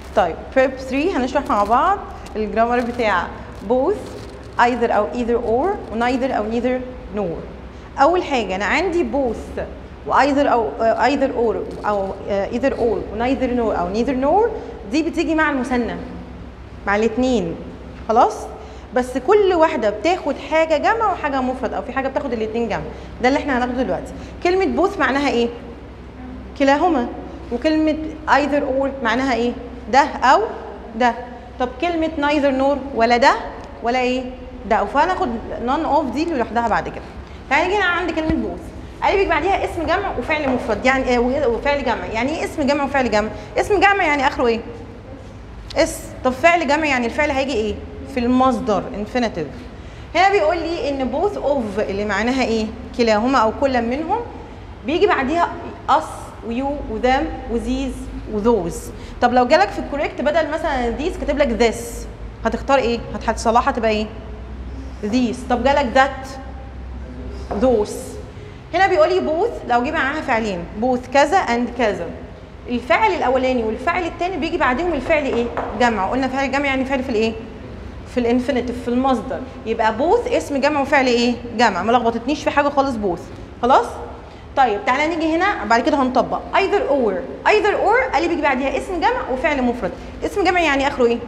طيب prep 3 هنشرح مع بعض الجرامر بتاع both either او either or و neither او neither nor اول حاجه انا عندي both و either او آه، either or او آه، either or و neither nor او neither nor دي بتيجي مع المثنى مع الاثنين خلاص بس كل واحده بتاخد حاجه جمع وحاجه مفرد او في حاجه بتاخد الاثنين جمع ده اللي احنا هناخده دلوقتي كلمه بوث معناها ايه كلاهما وكلمه either or معناها ايه ده او ده طب كلمه neither nor ولا ده ولا ايه ده فهناخد none of دي لوحدها بعد كده تعالى نيجي هنا عند كلمه بوث قال بيجي بعديها اسم جمع وفعل مفرد يعني آه، وفعل جمع يعني ايه اسم جمع وفعل جمع اسم جمع يعني اخره ايه اس طب فعل جمع يعني الفعل هيجي ايه في المصدر infinitive هنا بيقول لي ان both of اللي معناها ايه كلاهما او كل منهم بيجي بعديها us ويو وذم وذيز وذوز طب لو جالك في الكوريكت بدل مثلا ذيز كاتب لك this هتختار ايه هت- هتصلحها تبقى ايه these طب جالك that those هنا بيقول لي both لو جه معاها فعلين both كذا and كذا الفعل الاولاني والفعل الثاني بيجي بعدهم الفعل ايه جمع قلنا فعل جمع يعني فعل في الايه في الانفينيتيف في المصدر يبقى بوث اسم جمع وفعل ايه جمع ما لخبطتنيش في حاجه خالص بوث خلاص طيب تعالى نيجي هنا بعد كده هنطبق either or either or قال لي بيجي بعديها اسم جمع وفعل مفرد اسم جمع يعني اخره ايه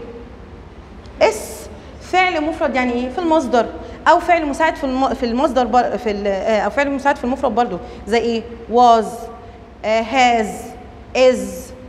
اس فعل مفرد يعني ايه في المصدر او فعل مساعد في الم... في المصدر بر... في ال... آه، او فعل مساعد في المفرد برضو زي ايه was آه، has is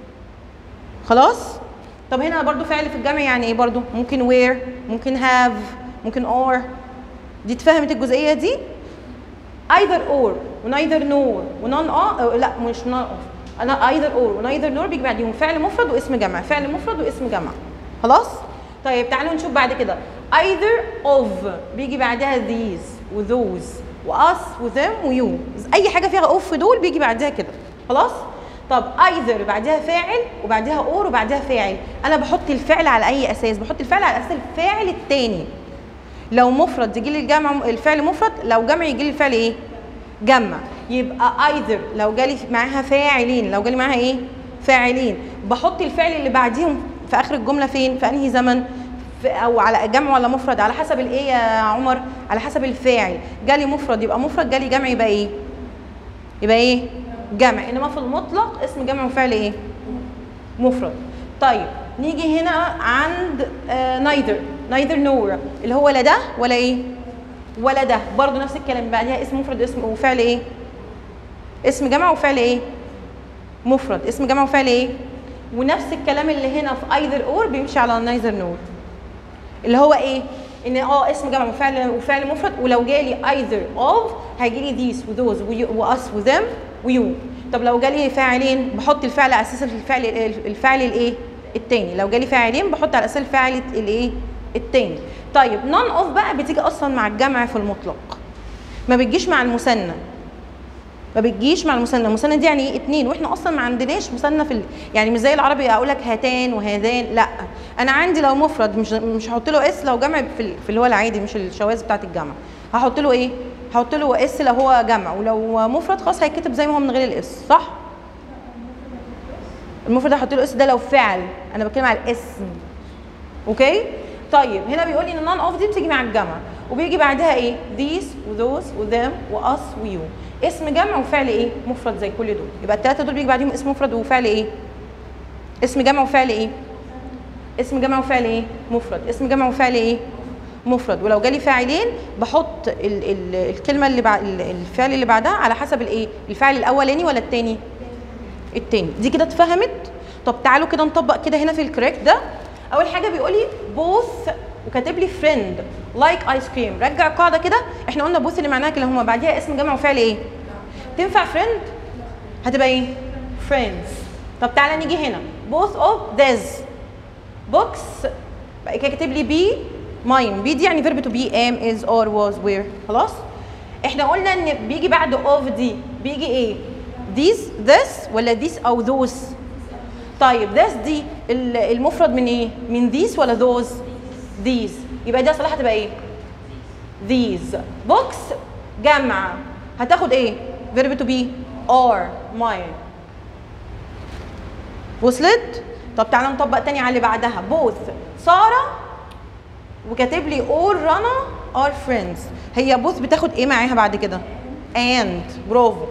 خلاص طب هنا برضو فعل في الجمع يعني ايه برضو ممكن where ممكن have ممكن are دي اتفهمت الجزئيه دي either or ونيذر nor ونون اه لا مش none of انا either or ونيذر nor بيجي بعديهم فعل مفرد واسم جمع فعل مفرد واسم جمع خلاص طيب تعالوا نشوف بعد كده either of بيجي بعدها these و those و us و them و you اي حاجه فيها of دول بيجي بعدها كده خلاص طب either بعدها فاعل وبعدها or وبعدها فاعل انا بحط الفعل على اي اساس بحط الفعل على اساس الفاعل التاني لو مفرد يجي لي الجمع الفعل مفرد لو جمع يجي لي الفعل ايه جمع يبقى either لو جالي معاها فاعلين لو جالي معاها ايه فاعلين بحط الفعل اللي بعديهم في اخر الجمله فين في انهي زمن في او على جمع ولا مفرد على حسب الايه يا عمر على حسب الفاعل جالي مفرد يبقى مفرد جالي جمع يبقى ايه يبقى ايه جمع انما في المطلق اسم جمع وفعل ايه مفرد طيب نيجي هنا عند نايذر نايذر نور اللي هو لا ده ولا ايه ولا ده برضو نفس الكلام بعدها اسم مفرد اسم وفعل ايه اسم جمع وفعل ايه مفرد اسم جمع وفعل ايه ونفس الكلام اللي هنا في ايذر اور بيمشي على نايذر نور اللي هو ايه ان اه اسم جمع وفعل وفعل مفرد ولو جالي either of هيجي لي these وthose واس وذم ويو طب لو جالي فاعلين بحط الفعل على اساس الفعل الفعل الايه التاني لو جالي فاعلين بحط على اساس الفعل الايه التاني طيب none of بقى بتيجي اصلا مع الجمع في المطلق ما بتجيش مع المثنى ما بتجيش مع المثنى المثنى دي يعني ايه اتنين واحنا اصلا ما عندناش مثنى في ال... يعني مش زي العربي اقول لك هاتان وهذان لا انا عندي لو مفرد مش مش هحط له اس لو جمع في, ال... في اللي هو العادي مش الشواذ بتاعت الجمع هحط له ايه هحط له اس لو هو جمع ولو مفرد خلاص هيتكتب زي ما هو من غير الاس صح المفرد هحط له اس ده لو فعل انا بتكلم على الاسم اوكي طيب هنا بيقول لي ان نون اوف دي بتيجي مع الجمع وبيجي بعدها ايه these وذوز وذم واس ويو اسم جمع وفعل ايه مفرد زي كل دول يبقى الثلاثه دول بيجي بعديهم اسم مفرد وفعل ايه اسم جمع وفعل ايه اسم جمع وفعل ايه مفرد اسم جمع وفعل ايه مفرد ولو جالي فاعلين بحط ال ال الكلمه اللي بعد الفعل اللي بعدها على حسب الايه الفعل الاولاني ولا الثاني الثاني دي كده اتفهمت طب تعالوا كده نطبق كده هنا في الكوريكت ده اول حاجه بيقول لي بوث وكاتب لي فريند لايك ايس كريم رجع القاعده كده احنا قلنا بوث اللي معناها كده هما بعديها اسم جمع وفعل ايه تنفع فريند هتبقى ايه فريندز طب تعالى نيجي هنا both of these books بقى كده كاتب لي بي ماين بي دي يعني فيرب تو بي ام از اور واز وير خلاص احنا قلنا ان بيجي بعد اوف دي بيجي ايه these this ولا these او those طيب this دي المفرد من ايه من these ولا those these يبقى دي صلاحه تبقى ايه these books جمع هتاخد ايه verb to be or mine وصلت طب تعالى نطبق تاني على اللي بعدها both ساره وكاتب لي all رنا are friends هي both بتاخد ايه معاها بعد كده and برافو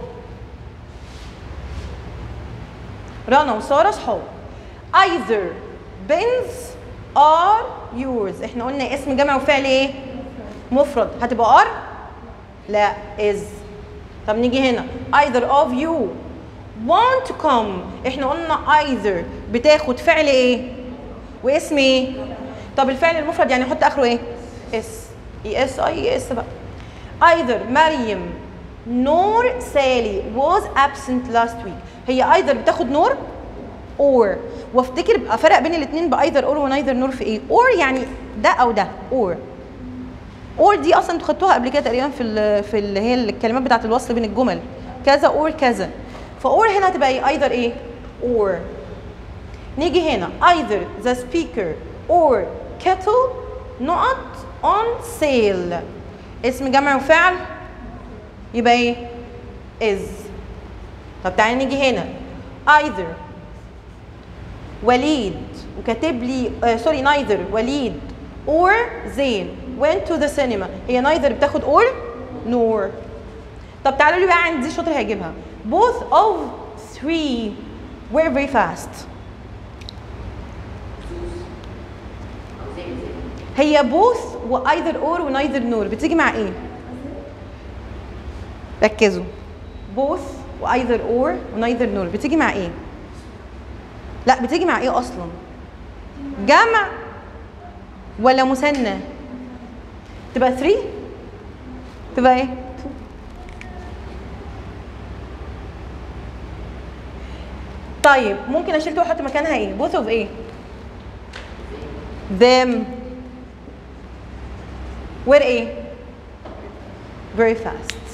رنا وساره صحاب either bins are yours احنا قلنا اسم جمع وفعل ايه مفرد هتبقى are لا is طب نيجي هنا either of you want to come احنا قلنا either بتاخد فعل ايه واسم ايه طب الفعل المفرد يعني نحط اخره ايه اس اي اس اي اس بقى either مريم نور سالي was absent last week هي either بتاخد نور or وافتكر بقى فرق بين الاثنين بايذر اور ونايذر نور في ايه or يعني ده او ده or اور دي اصلا انتوا خدتوها قبل كده تقريبا في ال في اللي هي الكلمات بتاعت الوصل بين الجمل كذا اور كذا فاور هنا هتبقى ايه ايذر ايه اور نيجي هنا either the speaker or kettle نقط on sale اسم جمع وفعل يبقى ايه is طب تعالى نيجي هنا either وليد وكاتب لي آه سوري neither وليد or زين went to the cinema هي neither بتاخد or nor طب تعالوا لي بقى عندي شاطر هيجيبها both of three were very fast هي both و either or و neither nor بتيجي مع ايه؟ ركزوا both و either or و neither nor بتيجي مع ايه؟ لا بتيجي مع ايه اصلا؟ جمع ولا مثنى؟ تبقى 3 تبقى ايه؟ 2 طيب ممكن اشيل واحط مكانها ايه؟ both of ايه؟ them were ايه؟ very fast